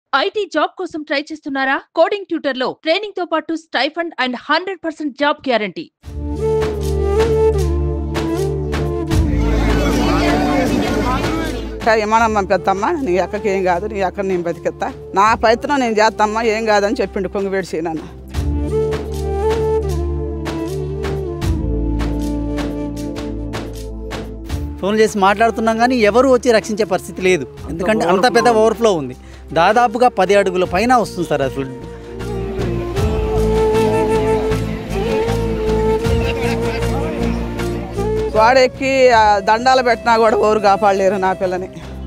IT job కోసం try చేస్తున్నారా coding tutor లో ట్రైనింగ్ తో పాటు stipend and hundred percent job guarantee ఇంకా విమానం పంపిస్తామ్మా నీ అక్కకి ఏం కాదు నీ అక్కడ నేను బతికిస్తా నా ప్రయత్నం నేను చేస్తామ్మా ఏం కాదని చెప్పిండు పొంగివేడి సీనన్న ఫోన్ చేసి మాట్లాడుతున్నాం కానీ ఎవరు వచ్చి రక్షించే పరిస్థితి లేదు ఎందుకంటే అంత పెద్ద ఓవర్ఫ్లో ఉంది దాదాపుగా పది అడుగుల పైన వస్తుంది సార్ అసలు గోడ ఎక్కి ఆ దండాలు పెట్టినా కూడా ఎవరు కాపాడలేరు నా పిల్లని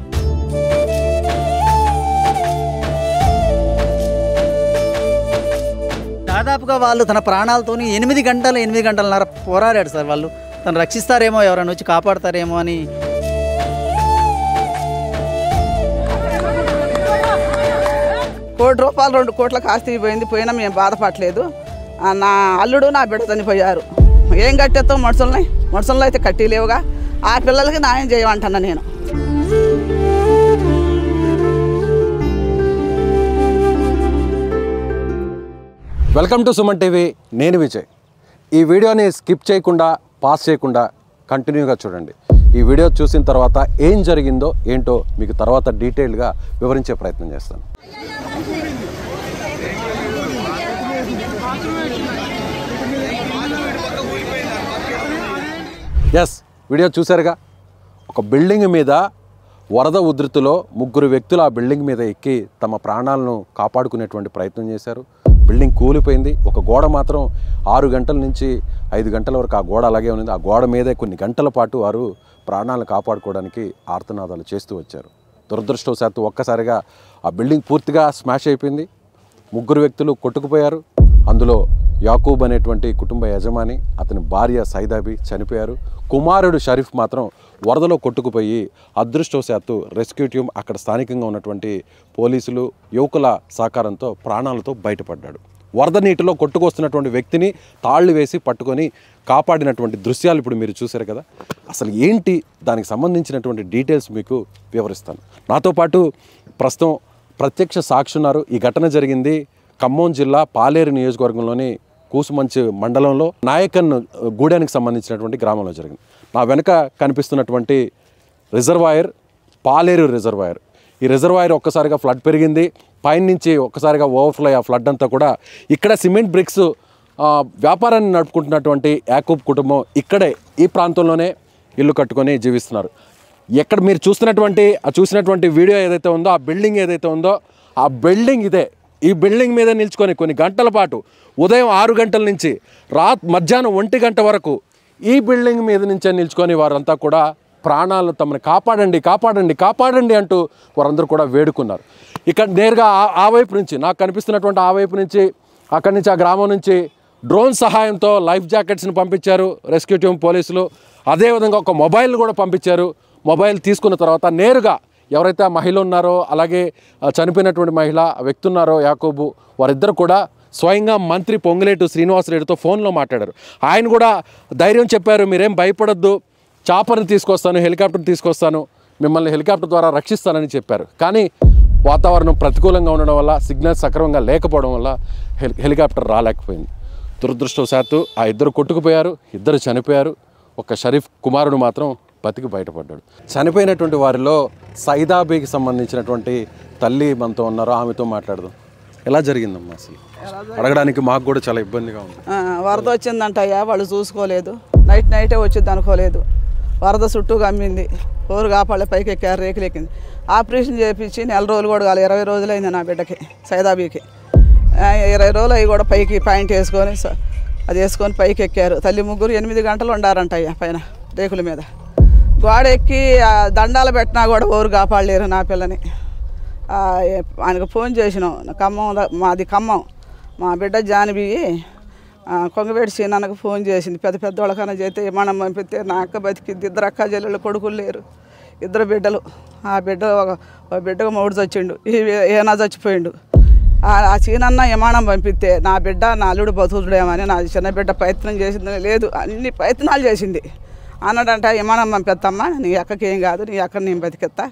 దాదాపుగా వాళ్ళు తన ప్రాణాలతోని ఎనిమిది గంటలు ఎనిమిది గంటలన్నర పోరాడాడు సార్ వాళ్ళు తను రక్షిస్తారేమో ఎవరైనా వచ్చి కాపాడతారేమో అని కోటి రూపాయలు రెండు కోట్లకు ఆస్తి పోయింది పోయినా మేము బాధపడలేదు ఆ, నా అల్లుడు నా బిడ్డ చనిపోయారు ఏం కట్టేస్తాం మనుషుల్ని మనుషుల్లో అయితే కట్టి లేవుగా ఆ పిల్లలకి న్యాయం చేయమంటున్నా నేను వెల్కమ్ టు సుమన్ టీవీ నేను విజయ్ ఈ వీడియోని స్కిప్ చేయకుండా పాస్ చేయకుండా కంటిన్యూగా చూడండి ఈ వీడియో చూసిన తర్వాత ఏం జరిగిందో ఏంటో మీకు తర్వాత డీటెయిల్గా వివరించే ప్రయత్నం చేస్తాను ఎస్ వీడియో చూశారుగా ఒక బిల్డింగ్ మీద వరద ఉధృతిలో ముగ్గురు వ్యక్తులు ఆ బిల్డింగ్ మీద ఎక్కి తమ ప్రాణాలను కాపాడుకునేటువంటి ప్రయత్నం చేశారు బిల్డింగ్ కూలిపోయింది ఒక గోడ మాత్రం ఆరు గంటల నుంచి ఐదు గంటల వరకు ఆ గోడ అలాగే ఉంది ఆ గోడ మీదే కొన్ని గంటల పాటు వారు ప్రాణాలను కాపాడుకోవడానికి ఆర్తనాదాలు చేస్తూ వచ్చారు దురదృష్టవశాత్తు ఒక్కసారిగా ఆ బిల్డింగ్ పూర్తిగా స్మాష్ అయిపోయింది ముగ్గురు వ్యక్తులు కొట్టుకుపోయారు అందులో యాకూబ్ అనేటువంటి కుటుంబ యజమాని అతని భార్య సైదాబి చనిపోయారు కుమారుడు షరీఫ్ మాత్రం వరదలో కొట్టుకుపోయి అదృష్టవశాత్తు రెస్క్యూ టీం అక్కడ స్థానికంగా ఉన్నటువంటి పోలీసులు యువకుల సహకారంతో ప్రాణాలతో బయటపడ్డాడు వరద నీటిలో కొట్టుకొస్తున్నటువంటి వ్యక్తిని తాళ్ళు వేసి పట్టుకొని కాపాడినటువంటి దృశ్యాలు ఇప్పుడు మీరు చూశారు కదా అసలు ఏంటి దానికి సంబంధించినటువంటి డీటెయిల్స్ మీకు వివరిస్తాను నాతో పాటు ప్రస్తుతం ప్రత్యక్ష సాక్షి ఉన్నారు ఈ ఘటన జరిగింది ఖమ్మం జిల్లా పాలేరు నియోజకవర్గంలోని కూసుమంచి మండలంలో నాయకన్ గూడానికి సంబంధించినటువంటి గ్రామంలో జరిగింది నా వెనుక కనిపిస్తున్నటువంటి రిజర్వాయర్ పాలేరు రిజర్వాయర్ ఈ రిజర్వాయర్ ఒక్కసారిగా ఫ్లడ్ పెరిగింది పైన నుంచి ఒక్కసారిగా ఓవర్ఫ్లో ఆ ఫ్లడ్ అంతా కూడా ఇక్కడ సిమెంట్ బ్రిక్స్ ఆ, వ్యాపారాన్ని నడుపుకుంటున్నటువంటి యాకూబ్ కుటుంబం ఇక్కడే ఈ ప్రాంతంలోనే ఇల్లు కట్టుకొని జీవిస్తున్నారు ఎక్కడ మీరు చూస్తున్నటువంటి ఆ చూసినటువంటి వీడియో ఏదైతే ఉందో ఆ బిల్డింగ్ ఏదైతే ఉందో ఆ బిల్డింగ్ ఇదే ఈ బిల్డింగ్ మీద నిల్చుకొని కొన్ని గంటల పాటు ఉదయం ఆరు గంటల నుంచి రాత్ మధ్యాహ్నం ఒంటి గంట వరకు ఈ బిల్డింగ్ మీద నుంచే నిల్చుకొని వారంతా కూడా ప్రాణాలు తమని కాపాడండి కాపాడండి కాపాడండి అంటూ వారందరూ కూడా వేడుకున్నారు ఇక్కడ నేరుగా ఆ- ఆ వైపు నుంచి నాకు కనిపిస్తున్నటువంటి ఆ వైపు నుంచి అక్కడి నుంచి ఆ గ్రామం నుంచి డ్రోన్ సహాయంతో లైఫ్ జాకెట్స్ని పంపించారు రెస్క్యూ టీం పోలీసులు అదేవిధంగా ఒక మొబైల్ కూడా పంపించారు మొబైల్ తీసుకున్న తర్వాత నేరుగా ఎవరైతే ఆ మహిళ ఉన్నారో అలాగే ఆ చనిపోయినటువంటి మహిళ ఆ వ్యక్తి ఉన్నారో యాకోబు వారిద్దరు కూడా స్వయంగా మంత్రి పొంగులేటు శ్రీనివాసరెడ్డితో ఫోన్లో మాట్లాడారు ఆయన కూడా ధైర్యం చెప్పారు మీరేం భయపడొద్దు చాపర్ని తీసుకొస్తాను హెలికాప్టర్ తీసుకొస్తాను మిమ్మల్ని హెలికాప్టర్ ద్వారా రక్షిస్తానని చెప్పారు కానీ వాతావరణం ప్రతికూలంగా ఉండడం వల్ల సిగ్నల్స్ సక్రమంగా లేకపోవడం వల్ల హెలి హెలికాప్టర్ రాలేకపోయింది దురదృష్టవశాత్తు ఆ ఇద్దరు కొట్టుకుపోయారు ఇద్దరు చనిపోయారు ఒక షరీఫ్ కుమారుడు మాత్రం బతికి బయటపడ్డాడు చనిపోయినటువంటి వారిలో సైదాబీకి సంబంధించినటువంటి తల్లి మనతో ఉన్నారు ఆమెతో మాట్లాడదాం ఎలా జరిగిందమ్మా అసలు అడగడానికి మాకు కూడా చాలా ఇబ్బందిగా ఉంది ఆ, వరద వచ్చిందంటయ్యా వాళ్ళు చూసుకోలేదు నైట్ నైటే వచ్చింది అనుకోలేదు వరద చుట్టూ కమ్మింది ఊరు కాపాడే పైకి ఎక్కారు రేకులు ఎక్కింది ఆపరేషన్ చేయించి నెల రోజులు కూడా కాదు ఇరవై రోజులైంది నా బిడ్డకి సైదాబీకి ఆ, ఇరవై రోజులు అవి కూడా పైకి పాయింట్ వేసుకొని స- అది వేసుకొని పైకి ఎక్కారు తల్లి ముగ్గురు ఎనిమిది గంటలు ఉండారంటయ్యా పైన రేకుల మీద గోడ ఎక్కి ఆ దండాలు పెట్టినా కూడా ఊరు కాపాడలేరు నా పిల్లని ఆ, ఏ- ఆయనకు ఫోన్ చేసినాం నా ఖమ్మం ద- మాది ఖమ్మం మా బిడ్డ జానవి ఆ, కొంగవేడి సీనాన్నకు ఫోన్ చేసింది పెద్ద పెద్ద వాళ్ళకన్నా చేస్తే విమానం పంపిస్తే నా అక్క బతికింది ఇద్దరు అక్క చెల్లెళ్ళు కొడుకులు లేరు ఇద్దరు బిడ్డలు ఆ బిడ్డ ఒక ఒక బిడ్డకు మౌడు చచ్చిండు ఈ ఏనా చచ్చిపోయిండు ఆ ఆ సీనన్న విమానం పంపిస్తే నా బిడ్డ నా అల్లుడు బతుకుడేమని నా చిన్న బిడ్డ ప్రయత్నం చేసింది లేదు అన్ని ప్రయత్నాలు చేసింది అన్నాడంట విమానం పంపిస్తామ్మా నీ అక్కకి ఏం కాదు నీ అక్క నేను బతికెత్తా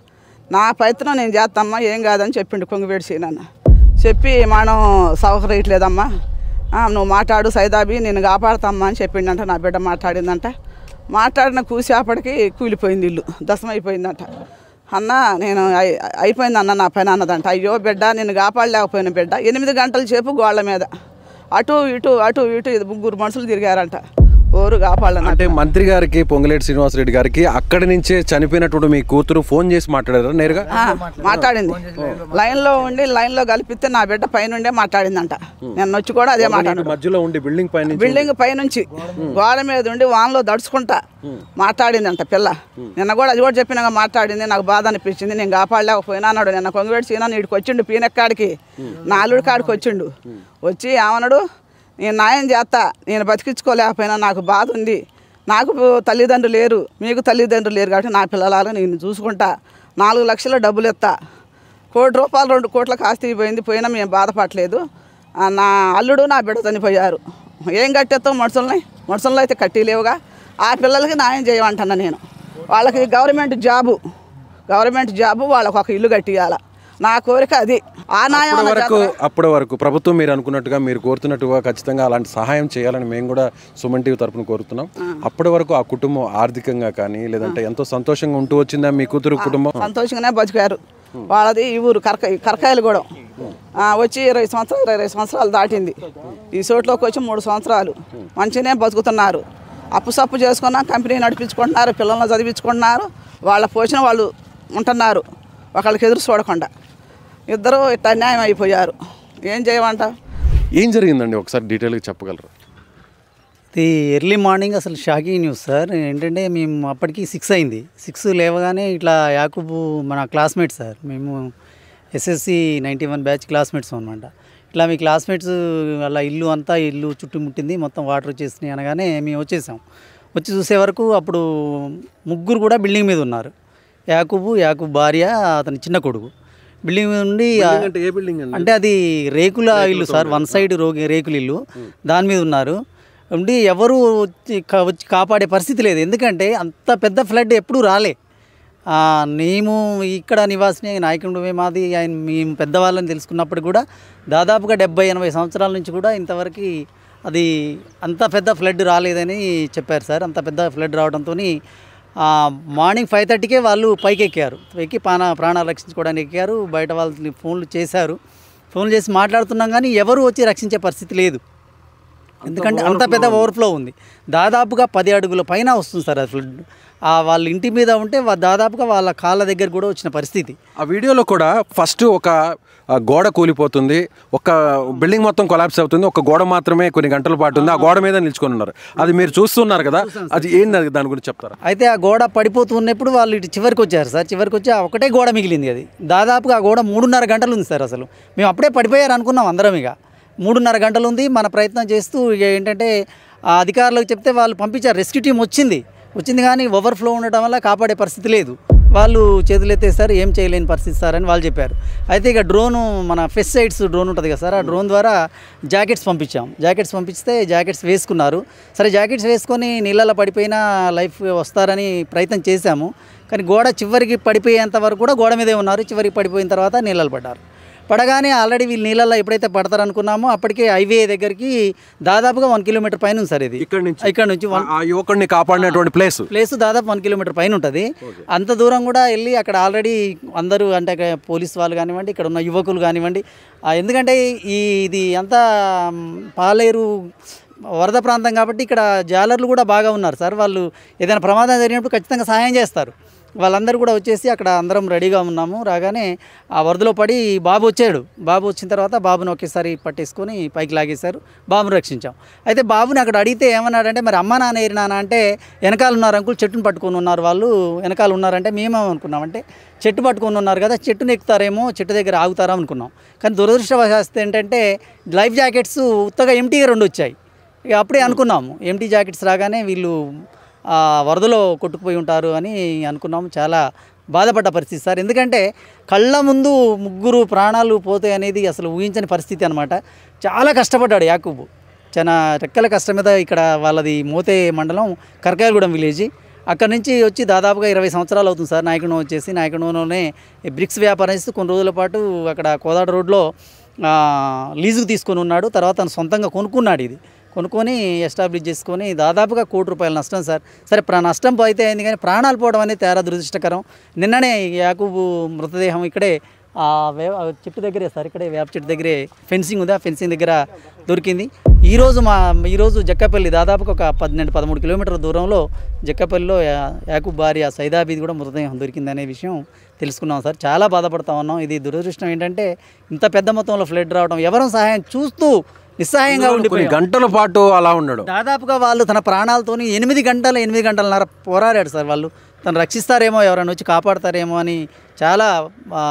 నా ప్రయత్నం నేను చేస్తామ్మా ఏం కాదని చెప్పిండు కొంగివేడి సీనన్న చెప్పి మనం సౌకర్యట్లేదమ్మా ఆ, నువ్వు మాట్లాడు సైదాబి నేను కాపాడుతామ్మా అని చెప్పిండంట నా బిడ్డ మాట్లాడిందంట మాట్లాడిన కూసేపటికి కూలిపోయింది ఇల్లు దశమైపోయిందంట అన్న నేను అయి- అయిపోయింది అన్న నా పని అన్నదంట అయ్యో బిడ్డ నేను కాపాడలేకపోయిన బిడ్డ ఎనిమిది గంటల సేపు గోళ్ళ మీద అటు ఇటు అటు ఇటు ఇది ముగ్గురు మనుషులు తిరిగారంట ఓరు కాపాడన అంటే మంత్రి గారికి పొంగులేటి శ్రీనివాసరెడ్డి గారికి అక్కడి నుంచే చనిపోయినటువంటి మీ కూతురు ఫోన్ చేసి మాట్లాడారా నేరుగా మాట్లాడింది లైన్లో ఉండి లైన్లో కలిపిస్తే నా బిడ్డ పైనుండే మాట్లాడిందంట నేను వచ్చి కూడా అదే మాట్లాడు మధ్యలో ఉండి బిల్డింగ్ పైన బిల్డింగ్ పైనుంచి గోడ మీద ఉండి వాన్లో దడుచుకుంటా మాట్లాడిందంట పిల్ల నిన్న కూడా అది కూడా చెప్పినాక మాట్లాడింది నాకు బాధ అనిపించింది నేను కాపాడలేకపోయినా అన్నాడు నిన్న కొంగవేడి సీనా నీడికి వచ్చిండు పీనెక్కాడికి నా అల్లుడి కాడికి వచ్చిండు వచ్చి ఏమన్నాడు నేను న్యాయం చేస్తా నేను బతికించుకోలేకపోయినా నాకు బాధ ఉంది నాకు తల్లిదండ్రులు లేరు మీకు తల్లిదండ్రులు లేరు కాబట్టి నా పిల్లలాగా నేను చూసుకుంటా నాలుగు లక్షల డబ్బులు ఎత్తా కోటి రూపాయలు రెండు కోట్లకు ఆస్తి పోయింది పోయినా మేము బాధపడలేదు ఆ, నా అల్లుడు నా బిడ్డ చనిపోయారు ఏం కట్టేస్తాం మనుషుల్ని మనుషుల్లో అయితే కట్టిలేవుగా ఆ పిల్లలకి న్యాయం చేయమంటున్నా నేను వాళ్ళకి గవర్నమెంట్ జాబు గవర్నమెంట్ జాబు వాళ్ళకి ఒక ఇల్లు కట్టియాల నా కోరిక అది ఆ న్యాయం అప్పటి అన్న వరకు చేతనా? అప్పటి వరకు ప్రభుత్వం మీరు అనుకున్నట్టుగా మీరు కోరుతున్నట్టుగా ఖచ్చితంగా అలాంటి సహాయం చేయాలని మేము కూడా సుమన్ టీవీ తరపున కోరుతున్నాం అప్పటి వరకు ఆ కుటుంబం ఆర్థికంగా కానీ లేదంటే ఎంతో సంతోషంగా ఉంటూ వచ్చిందా మీ కూతురు కుటుంబం సంతోషంగానే బతికారు వాళ్ళది ఈ ఊరు కరక కరకాయలు కూడా వచ్చి ఇరవై సంవత్సరాలు ఇరవై సంవత్సరాలు దాటింది ఈ చోట్లోకి వచ్చి మూడు సంవత్సరాలు మంచిగానే బతుకుతున్నారు అప్పు సప్పు చేసుకున్నా కంపెనీ నడిపించుకుంటున్నారు పిల్లల్ని చదివించుకుంటున్నారు వాళ్ళ పోషణ వాళ్ళు ఉంటున్నారు ఒకళ్ళకి ఎదురు చూడకుండా ఇద్దరు ఇట్ట అన్యాయం అయిపోయారు ఏం చేయమంట ఏం జరిగిందండి ఒకసారి డీటెయిల్గా చెప్పగలరు ఇది ఎర్లీ మార్నింగ్ అసలు షాకింగ్ న్యూస్ సార్ ఏంటంటే మేము అప్పటికి సిక్స్ అయింది సిక్స్ లేవగానే ఇట్లా యాకూబు మన క్లాస్మేట్ సార్ మేము SSC ninety one batch classmates అనమాట ఇట్లా మీ క్లాస్మేట్స్ అలా ఇల్లు అంతా ఇల్లు చుట్టుముట్టింది మొత్తం వాటర్ వచ్చేసినాయి అనగానే మేము వచ్చేసాం వచ్చి చూసే వరకు అప్పుడు ముగ్గురు కూడా బిల్డింగ్ మీద ఉన్నారు యాకూబు యాకూబ్ భార్య అతని చిన్న కొడుకు బిల్డింగ్ మీద ఉండి ఆ- అంటే ఏ బిల్డింగ్ అండి అంటే అది రేకుల ఇల్లు సార్ వన్ సైడ్ రోగి రేకుల ఇల్లు దాని మీద ఉన్నారు ఉండి ఎవరు వచ్చి కా- వచ్చి కాపాడే పరిస్థితి లేదు ఎందుకంటే అంత పెద్ద ఫ్లడ్ ఎప్పుడూ రాలే ఆ, మేము ఇక్కడ నివాసిని నాయకుడు మాది ఆయన మేము పెద్దవాళ్ళని తెలుసుకున్నప్పుడు కూడా దాదాపుగా డెబ్బై ఎనభై సంవత్సరాల నుంచి కూడా ఇంతవరకు అది అంత పెద్ద ఫ్లడ్ రాలేదని చెప్పారు సార్ అంత పెద్ద ఫ్లడ్ రావడంతో మార్నింగ్ ఫైవ్ థర్టీకే వాళ్ళు పైకి ఎక్కారు ఎక్కి ప్రాణ ప్రాణాలు రక్షించుకోవడానికి ఎక్కారు బయట వాళ్ళని ఫోన్లు చేశారు ఫోన్లు చేసి మాట్లాడుతున్నాం కానీ ఎవరు వచ్చి రక్షించే పరిస్థితి లేదు ఎందుకంటే అంత పెద్ద ఓవర్ఫ్లో ఉంది దాదాపుగా పది అడుగుల పైన వస్తుంది సార్ అది ఫ్లడ్ ఆ వాళ్ళ ఇంటి మీద ఉంటే వా- దాదాపుగా వాళ్ళ కాళ్ళ దగ్గర కూడా వచ్చిన పరిస్థితి ఆ వీడియోలో కూడా ఫస్ట్ ఒక ఆ, గోడ కూలిపోతుంది ఒక బిల్డింగ్ మొత్తం కొలాప్స్ అవుతుంది ఒక గోడ మాత్రమే కొన్ని గంటల పాటు ఉంది ఆ గోడ మీద నిల్చుకొని ఉన్నారు అది మీరు చూస్తున్నారు కదా అది ఏంటి అది దాని గురించి చెప్తారా అయితే ఆ గోడ పడిపోతున్నప్పుడు వాళ్ళు ఇటు చివరికి వచ్చారు సార్ చివరికి వచ్చి ఆ ఒకటే గోడ మిగిలింది అది దాదాపుగా ఆ గోడ మూడున్నర గంటలు ఉంది సార్ అసలు మేము అప్పుడే పడిపోయారు అనుకున్నాం అందరం ఇక మూడున్నర గంటలు ఉంది మన ప్రయత్నం చేస్తూ ఇక ఏంటంటే ఆ అధికారులకు చెప్తే వాళ్ళు పంపించారు రెస్క్యూ టీం వచ్చింది వచ్చింది కానీ ఓవర్ఫ్లో ఉండటం వల్ల కాపాడే పరిస్థితి లేదు వాళ్ళు చేతులు ఎత్తేసారు ఏం చేయలేని పరిస్థితి సార్ అని వాళ్ళు చెప్పారు అయితే ఇక డ్రోను మన ఫెస్సైడ్స్ డ్రోన్ ఉంటుంది కదా సార్ ఆ డ్రోన్ ద్వారా జాకెట్స్ పంపించాం జాకెట్స్ పంపిస్తే జాకెట్స్ వేసుకున్నారు సరే జాకెట్స్ వేసుకొని నీళ్ళలో పడిపోయినా లైఫ్ వస్తారని ప్రయత్నం చేశాము కానీ గోడ చివరికి పడిపోయేంత వరకు కూడా గోడ మీదే ఉన్నారు చివరికి పడిపోయిన తర్వాత నీళ్ళలో పడ్డారు పడగానే ఆల్రెడీ వీళ్ళు నీళ్ళల్లో ఎప్పుడైతే పడతారనుకున్నామో అప్పటికే హైవే దగ్గరికి దాదాపుగా వన్ కిలోమీటర్ పైన ఉంది సార్ ఇది ఇక్కడ నుంచి ఇక్కడ నుంచి వన్ ఆ యువకుడిని కాపాడినటువంటి ప్లేస్ ప్లేస్ దాదాపు వన్ కిలోమీటర్ పైన ఉంటుంది అంత దూరం కూడా వెళ్ళి అక్కడ ఆల్రెడీ అందరూ అంటే అక్కడ పోలీస్ వాళ్ళు కానివ్వండి ఇక్కడ ఉన్న యువకులు కానివ్వండి ఆ, ఎందుకంటే ఈ ఇది అంతా మ్, పాలేరు వరద ప్రాంతం కాబట్టి ఇక్కడ జాలర్లు కూడా బాగా ఉన్నారు సార్ వాళ్ళు ఏదైనా ప్రమాదం జరిగినప్పుడు ఖచ్చితంగా సహాయం చేస్తారు వాళ్ళందరూ కూడా వచ్చేసి అక్కడ అందరం రెడీగా ఉన్నాము రాగానే ఆ వరదలో పడి బాబు వచ్చాడు బాబు వచ్చిన తర్వాత బాబుని ఒకేసారి పట్టేసుకొని పైకి లాగేశారు బాబుని రక్షించాం అయితే బాబుని అక్కడ అడిగితే ఏమన్నాడంటే మరి అమ్మ నాన్న ఏరి నాన్న అంటే వెనకాల ఉన్నారు అంకుల్ చెట్టును పట్టుకొని ఉన్నారు వాళ్ళు వెనకాల ఉన్నారంటే మేమేమనుకున్నామంటే చెట్టు పట్టుకొని ఉన్నారు కదా చెట్టుని ఎక్కుతారేమో చెట్టు దగ్గర ఆగుతారా అనుకున్నాం కానీ దురదృష్టవశాస్తు ఏంటంటే లైఫ్ జాకెట్స్ ఉత్తగా ఎంటీగా రెండు వచ్చాయి ఇక అప్పుడే అనుకున్నాము ఎంటీ జాకెట్స్ రాగానే వీళ్ళు ఆ వరదలో కొట్టుకుపోయి ఉంటారు అని అనుకున్నాము చాలా బాధపడ్డ పరిస్థితి సార్ ఎందుకంటే కళ్ళ ముందు ముగ్గురు ప్రాణాలు పోతాయి అనేది అసలు ఊహించని పరిస్థితి అనమాట చాలా కష్టపడ్డాడు యాకూబు చాలా రెక్కల కష్టం మీద ఇక్కడ వాళ్ళది మోతే మండలం కరకాయగూడెం విలేజ్ అక్కడ నుంచి వచ్చి దాదాపుగా ఇరవై సంవత్సరాలు అవుతుంది సార్ నాయకుడు వచ్చేసి నాయకుడులోనే బ్రిక్స్ వ్యాపారం చేస్తూ కొన్ని రోజుల పాటు అక్కడ కోదాడ రోడ్లో ఆ, లీజుకు తీసుకొని ఉన్నాడు తర్వాత తను సొంతంగా కొనుక్కున్నాడు ఇది కొనుక్కొని ఎస్టాబ్లిష్ చేసుకొని దాదాపుగా కోటి రూపాయల నష్టం సార్ సరే ప్రా నష్టం అయితే అయింది కానీ ప్రాణాలు పోవడం అనేది తేడా దురదృష్టకరం నిన్ననే యాకూబు మృతదేహం ఇక్కడే ఆ వే ఆ చెట్టు దగ్గరే సార్ ఇక్కడే వేప చెట్టు దగ్గరే ఫెన్సింగ్ ఉంది ఆ ఫెన్సింగ్ దగ్గర దొరికింది ఈరోజు మా ఈరోజు జక్కపల్లి దాదాపుగా ఒక పన్నెండు పదమూడు కిలోమీటర్ల దూరంలో జక్కపల్లిలో యా- యాకూబ్ భార్య సైదాబీది కూడా మృతదేహం దొరికింది అనే విషయం తెలుసుకున్నాం సార్ చాలా బాధపడతా ఉన్నాం ఇది దురదృష్టం ఏంటంటే ఇంత పెద్ద మొత్తంలో ఫ్లడ్ రావడం ఎవరం సహాయం చూస్తూ నిస్సహాయంగా కొన్ని ఉండిపోయి గంటల పాటు అలా ఉండడం దాదాపుగా వాళ్ళు తన ప్రాణాలతోని ఎనిమిది గంటల ఎనిమిది గంటలన్నర పోరాడాడు సార్ వాళ్ళు తను రక్షిస్తారేమో ఎవరైనా వచ్చి కాపాడతారేమో అని చాలా ఆ,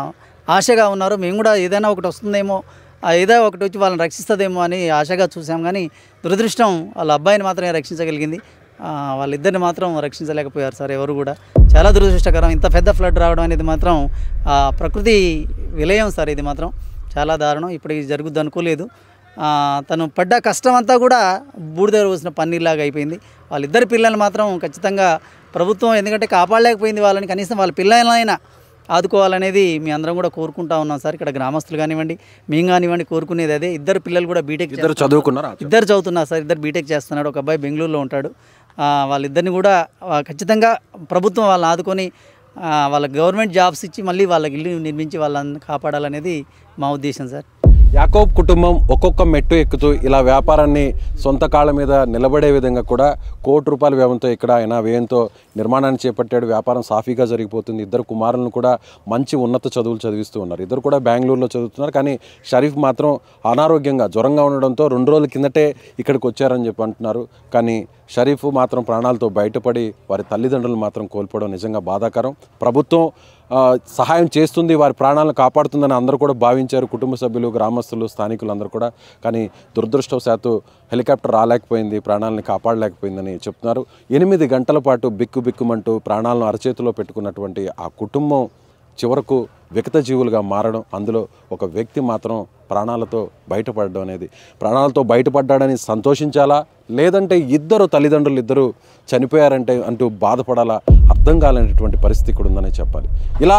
ఆశగా ఉన్నారు మేము కూడా ఏదైనా ఒకటి వస్తుందేమో ఆ ఏదో ఒకటి వచ్చి వాళ్ళని రక్షిస్తుందేమో అని ఆశగా చూసాం కానీ దురదృష్టం వాళ్ళ అబ్బాయిని మాత్రమే రక్షించగలిగింది ఆ, వాళ్ళిద్దరిని మాత్రం రక్షించలేకపోయారు సార్ ఎవరు కూడా చాలా దురదృష్టకరం ఇంత పెద్ద ఫ్లడ్ రావడం అనేది మాత్రం ఆ, ప్రకృతి విలయం సార్ ఇది మాత్రం చాలా దారుణం ఇప్పుడు ఇది జరుగుద్ది అనుకోలేదు ఆ, తను పడ్డ కష్టం అంతా కూడా బూడిద పోసిన పన్నీర్లాగా అయిపోయింది వాళ్ళిద్దరి పిల్లలు మాత్రం ఖచ్చితంగా ప్రభుత్వం ఎందుకంటే కాపాడలేకపోయింది వాళ్ళని కనీసం వాళ్ళ పిల్లలైనా ఆదుకోవాలనేది మీ అందరం కూడా కోరుకుంటా ఉన్నాం సార్ ఇక్కడ గ్రామస్తులు కానివ్వండి మేము కానివ్వండి కోరుకునేది అదే ఇద్దరు పిల్లలు కూడా బీటెక్ ఇద్దరు చదువుకున్నారా ఇద్దరు చదువుతున్నారు సార్ ఇద్దరు బీటెక్ చేస్తున్నాడు ఒక అబ్బాయి బెంగళూరులో ఉంటాడు ఆ, వాళ్ళిద్దరిని కూడా ఆ, ఖచ్చితంగా ప్రభుత్వం వాళ్ళని ఆదుకొని ఆ, వాళ్ళ గవర్నమెంట్ జాబ్స్ ఇచ్చి మళ్ళీ వాళ్ళకి ఇల్లు నిర్మించి వాళ్ళని కాపాడాలనేది మా ఉద్దేశం సార్ యాకోబ్ కుటుంబం ఒక్కొక్క మెట్టు ఎక్కుతూ ఇలా వ్యాపారాన్ని సొంత కాళ్ళ మీద నిలబడే విధంగా కూడా కోటి రూపాయల వ్యయంతో ఇక్కడ ఆయన వ్యయంతో నిర్మాణాన్ని చేపట్టాడు వ్యాపారం సాఫీగా జరిగిపోతుంది ఇద్దరు కుమారులను కూడా మంచి ఉన్నత చదువులు చదివిస్తూ ఉన్నారు ఇద్దరు కూడా బెంగళూరులో చదువుతున్నారు కానీ షరీఫ్ మాత్రం అనారోగ్యంగా జ్వరంగా ఉండడంతో రెండు రోజుల కిందటే ఇక్కడికి వచ్చారని చెప్పి అంటున్నారు కానీ షరీఫ్ మాత్రం ప్రాణాలతో బయటపడి వారి తల్లిదండ్రులు మాత్రం కోల్పోవడం నిజంగా బాధాకరం ప్రభుత్వం ఆ, సహాయం చేస్తుంది వారి ప్రాణాలను కాపాడుతుందని అందరూ కూడా భావించారు కుటుంబ సభ్యులు గ్రామస్తులు స్థానికులు అందరూ కూడా కానీ దురదృష్టవశాత్తు హెలికాప్టర్ రాలేకపోయింది ప్రాణాలని కాపాడలేకపోయిందని చెప్తున్నారు ఎనిమిది గంటల పాటు బిక్కు బిక్కుమంటూ ప్రాణాలను అరచేతిలో పెట్టుకున్నటువంటి ఆ కుటుంబం చివరకు వికత జీవులుగా మారడం అందులో ఒక వ్యక్తి మాత్రం ప్రాణాలతో బయటపడడం అనేది ప్రాణాలతో బయటపడ్డాడని సంతోషించాలా లేదంటే ఇద్దరు తల్లిదండ్రులు ఇద్దరు చనిపోయారంటే అంటూ బాధపడాలా అర్థం కాలేనటువంటి పరిస్థితి ఇక్కడ ఉందనే చెప్పాలి ఇలా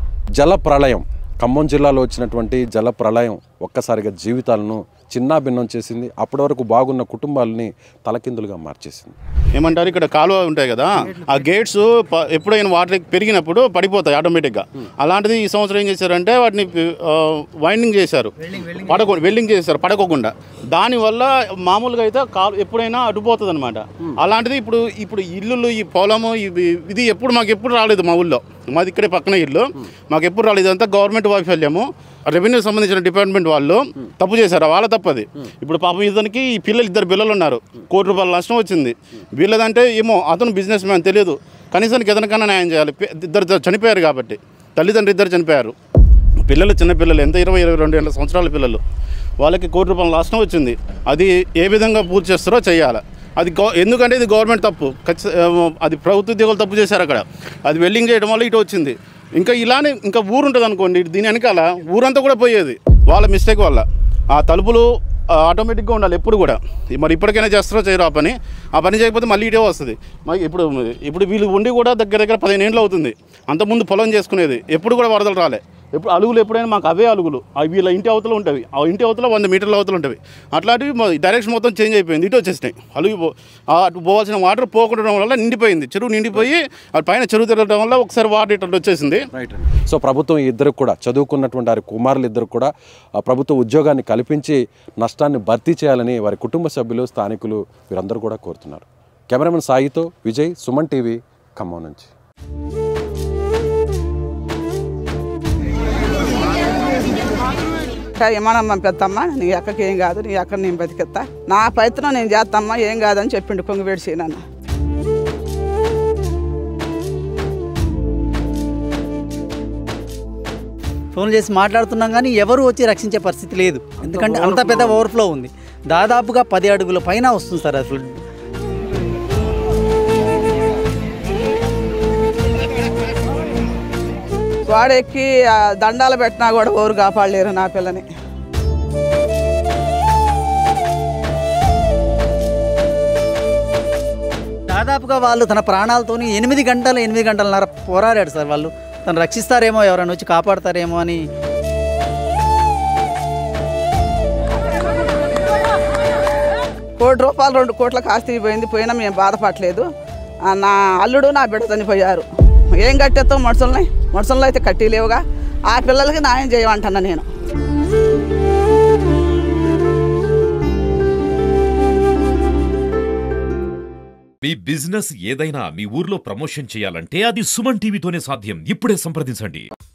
జల ప్రళయం ఖమ్మం జిల్లాలో వచ్చినటువంటి జల ప్రళయం ఒక్కసారిగా జీవితాలను చిన్నాభిన్నం చేసింది అప్పటి వరకు బాగున్న కుటుంబాలని తలకిందులుగా మార్చేసింది ఏమంటారు ఇక్కడ కాలువ ఉంటాయి కదా ఆ గేట్స్ ప- ఎప్పుడైనా వాటర్ పెరిగినప్పుడు పడిపోతాయి ఆటోమేటిక్గా అలాంటిది ఈ సంవత్సరం ఏం చేశారంటే వాటిని వైండింగ్ చేశారు పడకో వెల్డింగ్ చేశారు పడకోకుండా దానివల్ల మామూలుగా అయితే కాలు ఎప్పుడైనా అడ్డుపోతుంది అనమాట అలాంటిది ఇప్పుడు ఇప్పుడు ఇల్లులు ఈ పొలము ఇవి ఇది ఎప్పుడు మాకు ఎప్పుడు రాలేదు మా ఊళ్ళో మాది ఇక్కడే పక్కన ఇల్లు మాకు ఎప్పుడు రాలేదు ఇదంతా గవర్నమెంట్ వైఫల్యము రెవెన్యూ సంబంధించిన డిపార్ట్మెంట్ వాళ్ళు తప్పు చేశారు వాళ్ళ తప్పది ఇప్పుడు పాపం ఇతనికి ఈ పిల్లలు ఇద్దరు పిల్లలు ఉన్నారు కోటి రూపాయల నష్టం వచ్చింది వీళ్ళదంటే ఏమో అతను బిజినెస్ మ్యాన్ తెలియదు కనీసానికి ఎదనికన్నా న్యాయం చేయాలి పి- ఇద్దరు చనిపోయారు కాబట్టి తల్లిదండ్రులు ఇద్దరు చనిపోయారు పిల్లలు చిన్న పిల్లలు ఎంత ఇరవై ఇరవై రెండు ఏళ్ళ సంవత్సరాల పిల్లలు వాళ్ళకి కోటి రూపాయల నష్టం వచ్చింది అది ఏ విధంగా పూర్తి చేస్తారో చేయాలి అది గవ ఎందుకంటే ఇది గవర్నమెంట్ తప్పు ఖచ్చి అది ప్రభుత్వ ఉద్యోగులు తప్పు చేశారు అక్కడ అది వెల్డింగ్ చేయడం వల్ల ఇటు వచ్చింది ఇంకా ఇలానే ఇంకా ఊరు ఉంటుంది అనుకోండి దీని వెనకాల ఊరంతా కూడా పోయేది వాళ్ళ మిస్టేక్ వల్ల ఆ తలుపులు ఆ, ఆటోమేటిక్గా ఉండాలి ఎప్పుడు కూడా మరి ఇప్పటికైనా చేస్తారో చేయరు ఆ పని ఆ పని చేయకపోతే మళ్ళీ ఇటే వస్తుంది మరి ఇప్పుడు ఇప్పుడు వీళ్ళు ఉండి కూడా దగ్గర దగ్గర పదిహేను ఏళ్ళు అవుతుంది అంతకుముందు పొలం చేసుకునేది ఎప్పుడు కూడా వరదలు రాలే ఎప్పుడు అలుగులు ఎప్పుడైనా మాకు అవే అలుగులు అవి వీళ్ళ ఇంటి అవతల ఉంటాయి ఆ ఇంటి అవతల వంద మీటర్ల అవతల ఉంటాయి అట్లాంటివి మా డైరెక్షన్ మొత్తం చేంజ్ అయిపోయింది ఇటు వచ్చేసినాయి అలుగు పో ఆ అటు పోవాల్సిన వాటర్ పోకుండా వల్ల నిండిపోయింది చెరువు నిండిపోయి ఆ పైన చెరువు తిరగడం వల్ల ఒకసారి వాటర్ ఇట్లా వచ్చేసింది రైట్ సో ప్రభుత్వం ఇద్దరికి కూడా చదువుకున్నటువంటి వారి కుమారులు ఇద్దరు కూడా ఆ ప్రభుత్వ ఉద్యోగాన్ని కల్పించి నష్టాన్ని భర్తీ చేయాలని వారి కుటుంబ సభ్యులు స్థానికులు వీరందరూ కూడా కోరుతున్నారు కెమెరామెన్ సాయితో విజయ్ సుమన్ టీవీ ఖమ్మం నుంచి ఇంకా విమానం పంపిస్తామ్మా నీ అక్కకి ఏం కాదు నీ అక్కడ నేను బతికెత్తా నా ప్రయత్నం నేను చేస్తామ్మా ఏం కాదని చెప్పిండు కొంగివేడిసి నన్ను ఫోన్ చేసి మాట్లాడుతున్నాం కానీ ఎవరు వచ్చి రక్షించే పరిస్థితి లేదు ఎందుకంటే అంత పెద్ద ఓవర్ఫ్లో ఉంది దాదాపుగా పది అడుగుల పైన వస్తుంది సార్ అసలు గోడ ఎక్కి ఆ దండాలు పెట్టినా కూడా ఎవరు కాపాడలేరు నా పిల్లని దాదాపుగా వాళ్ళు తన ప్రాణాలతోని ఎనిమిది గంటలు ఎనిమిది గంటలన్నర పోరాడాడు సార్ వాళ్ళు తను రక్షిస్తారేమో ఎవరైనా వచ్చి కాపాడతారేమో అని కోటి రూపాయలు రెండు కోట్లకు ఆస్తి పోయింది పోయినా మేము బాధపడలేదు ఆ, నా అల్లుడు నా బిడ్డ చనిపోయారు ఏం కట్టేస్తాం మనుషుల్ని మనుషుల్లో అయితే కట్టి లేవుగా ఆ పిల్లలకి న్యాయం చేయమంటున్నా నేను మీ బిజినెస్ ఏదైనా మీ ఊర్లో ప్రమోషన్ చేయాలంటే అది సుమన్ టీవీతోనే సాధ్యం ఇప్పుడే సంప్రదించండి